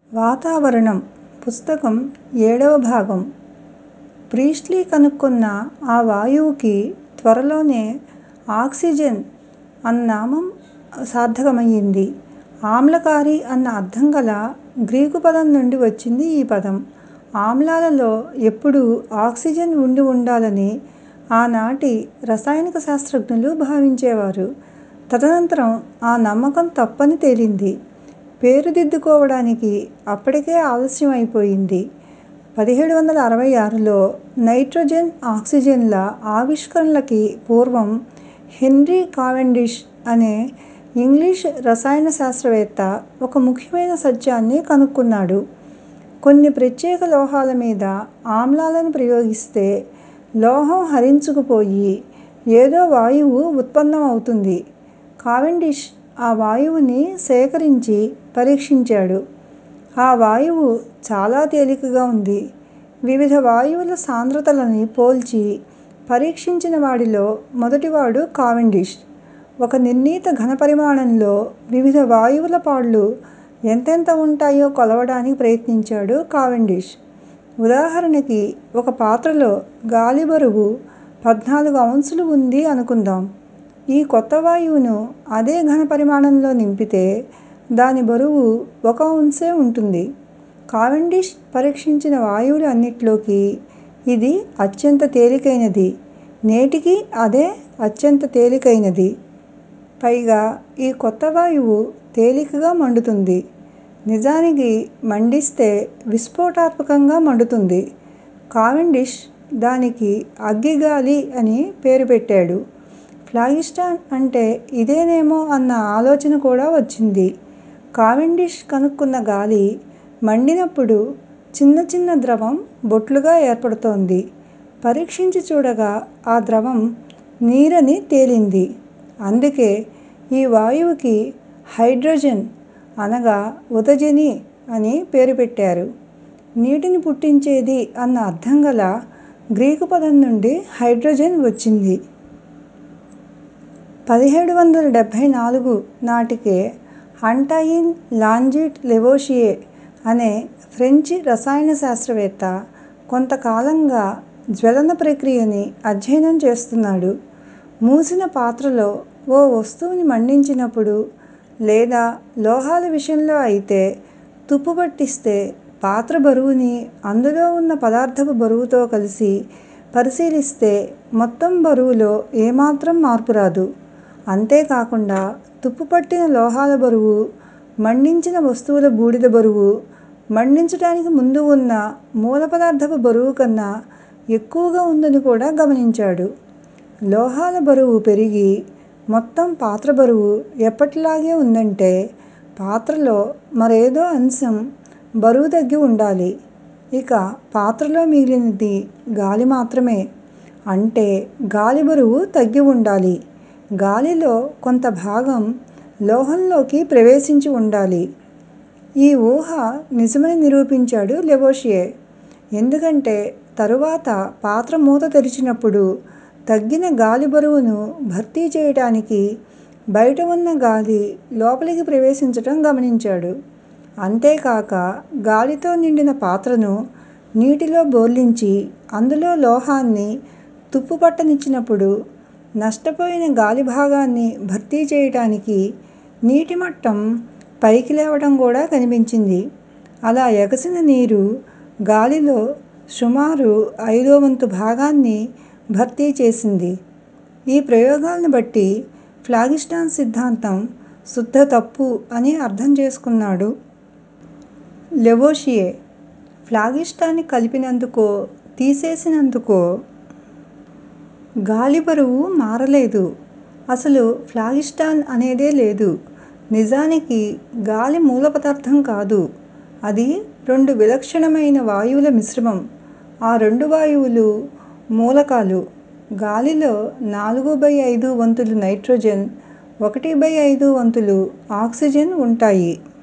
వాతావరణం పుస్తకం ఏడవ భాగం ప్రీస్ట్లీ కనుక్కున్న ఆ వాయువుకి త్వరలోనే ఆక్సిజన్ అన్న నామం సార్థకమయ్యింది. ఆమ్లకారి అన్న అర్థం గల గ్రీకు పదం నుండి వచ్చింది ఈ పదం. ఆమ్లాలలో ఎప్పుడూ ఆక్సిజన్ ఉండి ఉండాలని ఆనాటి రసాయనిక శాస్త్రజ్ఞులు భావించేవారు. తదనంతరం ఆ నమ్మకం తప్పని తేలింది. పేరు దిద్దుకోవడానికి అప్పటికే ఆలస్యం అయిపోయింది. పదిహేడు వందల అరవై ఆరులో నైట్రోజన్, ఆక్సిజన్ల ఆవిష్కరణలకి పూర్వం హెన్రీ కావెండిష్ అనే ఇంగ్లీష్ రసాయన శాస్త్రవేత్త ఒక ముఖ్యమైన సత్యాన్ని కనుక్కున్నాడు. కొన్ని ప్రత్యేక లోహాల మీద ఆమ్లాలను ప్రయోగిస్తే లోహం హరించుకుపోయి ఏదో వాయువు ఉత్పన్నం అవుతుంది. కావెండిష్ ఆ వాయువుని సేకరించి పరీక్షించాడు. ఆ వాయువు చాలా తేలికగా ఉంది. వివిధ వాయువుల సాంద్రతలని పోల్చి పరీక్షించిన వాడిలో మొదటివాడు కావెండిష్. ఒక నిర్ణీత ఘనపరిమాణంలో వివిధ వాయువుల పాళ్ళు ఎంతెంత ఉంటాయో కొలవడానికి ప్రయత్నించాడు కావెండిష్. ఉదాహరణకి ఒక పాత్రలో గాలి బరువు పద్నాలుగు ఔన్సులు ఉంది అనుకుందాం. ఈ కొత్త వాయువును అదే ఘనపరిమాణంలో నింపితే దాని బరువు ఒక ఔన్సే ఉంటుంది. కావెండిష్ పరీక్షించిన వాయువులు అన్నిట్లోకి ఇది అత్యంత తేలికైనది. నేటికీ అదే అత్యంత తేలికైనది. పైగా ఈ కొత్త వాయువు తేలికగా మండుతుంది. నిజానికి మండిస్తే విస్ఫోటాత్మకంగా మండుతుంది. కావెండిష్ దానికి అగ్గిగాలి అని పేరు పెట్టాడు. ఫ్లాగిస్టాన్ అంటే ఇదేనేమో అన్న ఆలోచన కూడా వచ్చింది. కావెండిష్ కనుక్కున్న గాలి మండినప్పుడు చిన్న చిన్న ద్రవం బొట్లుగా ఏర్పడుతోంది. పరీక్షించి చూడగా ఆ ద్రవం నీరని తేలింది. అందుకే ఈ వాయువుకి హైడ్రోజన్ అనగా ఉదజని అని పేరు పెట్టారు. నీటిని పుట్టించేది అన్న అర్థం గల గ్రీకు పదం నుండి హైడ్రోజన్ వచ్చింది. పదిహేడు వందల డెబ్బై నాలుగు నాటికే అంటయిన్ లాంజిట్ లెవోషియే అనే ఫ్రెంచి రసాయన శాస్త్రవేత్త కొంతకాలంగా జ్వలన ప్రక్రియని అధ్యయనం చేస్తున్నాడు. మూసిన పాత్రలో ఓ వస్తువుని మండించినప్పుడు లేదా లోహాల విషయంలో అయితే తుప్పు పట్టిస్తే పాత్ర బరువుని అందులో ఉన్న పదార్థపు బరువుతో కలిసి పరిశీలిస్తే మొత్తం బరువులో ఏమాత్రం మార్పు రాదు. అంతేకాకుండా తుప్పు పట్టిన లోహాల బరువు, మండించిన వస్తువుల బూడిద బరువు మండించటానికి ముందు ఉన్న మూల పదార్థపు బరువు కన్నా ఎక్కువగా ఉందని కూడా గమనించాడు. లోహాల బరువు పెరిగి మొత్తం పాత్ర బరువు ఎప్పటిలాగే ఉందంటే పాత్రలో మరేదో అంశం బరువు తగ్గి ఉండాలి. ఇక పాత్రలో మిగిలినది గాలి మాత్రమే. అంటే గాలి బరువు తగ్గి ఉండాలి. గాలిలో కొంత భాగం లోహంలోకి ప్రవేశించి ఉండాలి. ఈ ఊహ నిజమని నిరూపించాడు లెవోషియే. ఎందుకంటే తరువాత పాత్ర మూత తెరిచినప్పుడు తగ్గిన గాలి బరువును భర్తీ చేయటానికి బయట ఉన్న గాలి లోపలికి ప్రవేశించటం గమనించాడు. అంతేకాక గాలితో నిండిన పాత్రను నీటిలో బోర్లించి అందులో లోహాన్ని తుప్పు పట్టనిచ్చినప్పుడు నష్టపోయిన గాలి భాగాన్ని భర్తీ చేయటానికి నీటి మట్టం పైకి లేవటం కూడా కనిపించింది. అలా ఎగసిన నీరు గాలిలో సుమారు ఐదో వంతు భాగాన్ని భర్తీ చేసింది. ఈ ప్రయోగాల్ని బట్టి ఫ్లాగిస్టాన్ సిద్ధాంతం శుద్ధ తప్పు అని అర్థం చేసుకున్నాడు లెవోషియే. ఫ్లాగిస్టాన్ని కలిపినందుకో, తీసేసినందుకో గాలి బరువు మారలేదు. అసలు ఫ్లాగిస్టాన్ అనేదే లేదు. నిజానికి గాలి మూల పదార్థం కాదు. అది రెండు విలక్షణమైన వాయువుల మిశ్రమం. ఆ రెండు వాయువులు మూలకాలు. గాలిలో నాలుగు బై ఐదు వంతులు నైట్రోజన్, ఒకటి బై ఐదు వంతులు ఆక్సిజన్ ఉంటాయి.